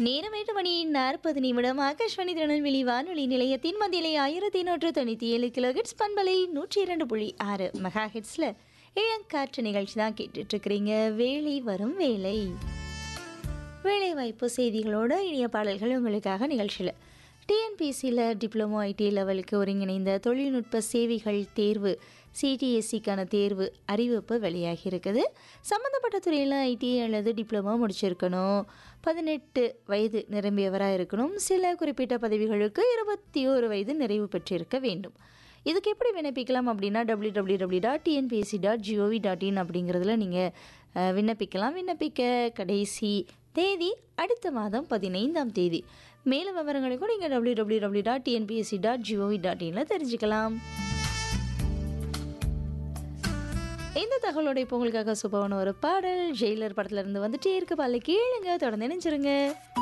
நேரம் எட்டு மணி நாற்பது நிமிடம் ஆகாஷ்வாணி திருநெல்வேலி வானொலி நிலையத்தின் மத்தியிலே ஆயிரத்தி நூற்று தொண்ணூற்றி ஏழு கிலோ ஹிட்ஸ் பண்பலை நூற்றி இரண்டு புள்ளி ஆறு மெகா ஹிட்ஸில் இளங்காற்று நிகழ்ச்சி தான் கேட்டுட்ருக்கிறீங்க வேலை வரும் வேலை வேலைவாய்ப்பு செய்திகளோட இனிய பாடல்கள் உங்களுக்காக நிகழ்ச்சியில் டிஎன்பிசியில் டிப்ளமோ ஐடி லெவலுக்கு ஒருங்கிணைந்த தொழில்நுட்ப சேவைகள் தேர்வு சிடிஎஸ்சிக்கான தேர்வு அறிவிப்பு வெளியாகி இருக்குது சம்மந்தப்பட்ட துறையில் ஐடி அல்லது டிப்ளமோ முடிச்சிருக்கணும் பதினெட்டு வயது நிரம்பியவராக இருக்கணும் சில குறிப்பிட்ட பதவிகளுக்கு இருபத்தி ஓரு வயது நிறைவு பெற்றிருக்க வேண்டும் இதுக்கு எப்படி விண்ணப்பிக்கலாம் அப்படின்னா W W W dot TNPSC dot gov dot in அப்படிங்கிறதுல நீங்கள் விண்ணப்பிக்கலாம் விண்ணப்பிக்க கடைசி தேதி அடுத்த மாதம் பதினைந்தாம் தேதி மேலும் விவரங்களுக்கும் நீங்கள் W W W dot TNPSC dot gov dot இனில் தெரிஞ்சுக்கலாம் இந்த தகவலோட இப்போ உங்களுக்காக சூப்பரான ஒரு பாடல் ஜெயிலர் படத்துல இருந்து வந்துட்டே இருக்க பால கேளுங்க தொடர்ந்து நினைச்சிருங்க